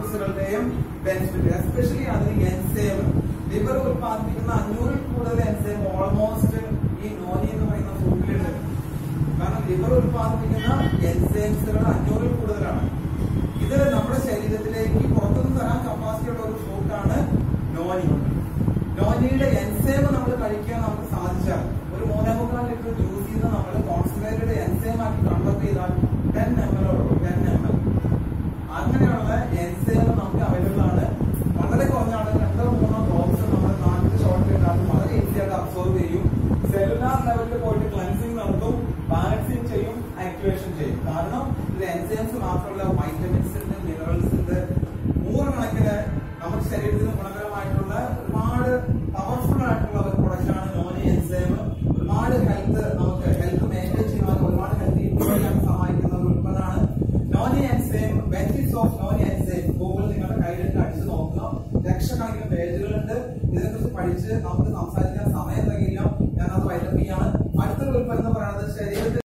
ഫ്രൂട്ട്സുകളുടെയും benefit especially അതിൽ എൻസേം liver ഉത്പാദിപ്പിക്കുന്ന അഞ്ഞൂറിൽ കൂടുതൽ എൻസേം ഓൾമോസ്റ്റ് ഈ നോനി എന്ന് പറയുന്ന ഫ്രൂട്ടിലുണ്ട് കാരണം ലിവർ ഉത്പാദിപ്പിക്കുന്ന എൻസൈംസുകൾ അഞ്ഞൂറിൽ കൂടുതലാണ് ഇത് നമ്മുടെ ശരീരത്തിലേക്ക് പുറത്തുനിന്ന് തരാൻ കപ്പാസിറ്റി ഉള്ള ഒരു ഫ്രൂട്ടാണ് നോനി നോനിയുടെ എൻസൈം നമ്മൾ കഴിക്കാൻ നമുക്ക് സാധിച്ചാൽ ഒരു മൂന്നേ മുക്കാൽ ലിറ്റർ ജ്യൂസ് ചെയ്ത് നമ്മൾ കോൺസെൻട്രേറ്റഡ് എൻസൈം ആക്കി കൺവെർട്ട് ചെയ്താൽ ടെൻ എം എൽ ഉള്ളൂ ടെൻ എം എൽ അങ്ങനെയുള്ള എൻസൈം നമുക്ക് അവൈലബിൾ ആണ് വളരെ കുറഞ്ഞ ആളുകൾ രണ്ടോ മൂന്നോ ഡ്രോപ്സ് നമ്മൾ നാട്ടിൽ ഷോർട്ട് ഉണ്ടാകും വളരെ ഈസി ആയിട്ട് അബ്സോർവ് ചെയ്യും സെല്ലുലാർ ലെവലിൽ പോയിട്ട് ക്ലൻസിങ് നടത്തും ബാലൻസിങ് ചെയ്യും ആക്ടിവേഷൻ ചെയ്യും കാരണം ഇത് എൻസൈംസ് മാത്രമല്ല വൈറ്റമിൻസ് ഉണ്ട് മിനറൽസ് ഉണ്ട് നൂറുകണക്കിന് നമ്മുടെ ശരീരത്തിന് ഗുണകരമായിട്ടുള്ള ഒരുപാട് പവർഫുൾ ആയിട്ടുള്ള ഒരു പ്രൊഡക്റ്റ് ആണ് നോനി എൻസൈം ഒരുപാട് ഹെൽത്ത് നമുക്ക് ഹെൽത്ത് മെയിൻറ്റെയിൻ ചെയ്യാൻ ഒരുപാട് ഹെൽത്ത് ഇമ്പ്രൂവ് ചെയ്യാൻ സഹായിക്കുന്ന ഒരു ഉൽപ്പന്നമാണ് noni enzyme benefits of noni enzyme Google നിങ്ങളുടെ കയ്യിലെടുത്ത് അടിച്ചു നോക്കുക ലക്ഷക്കണക്കിന് പേജുകളുണ്ട് ഇതിനെക്കുറിച്ച് പഠിച്ച് നമുക്ക് സംസാരിക്കാൻ സമയം തികയില്ല ഞാനത് വൈറ്റപ്പ് ചെയ്യാണ് അടുത്തൊരു ഉൽപ്പന്നം എന്ന് പറയുന്നത് ശരീരത്തിൽ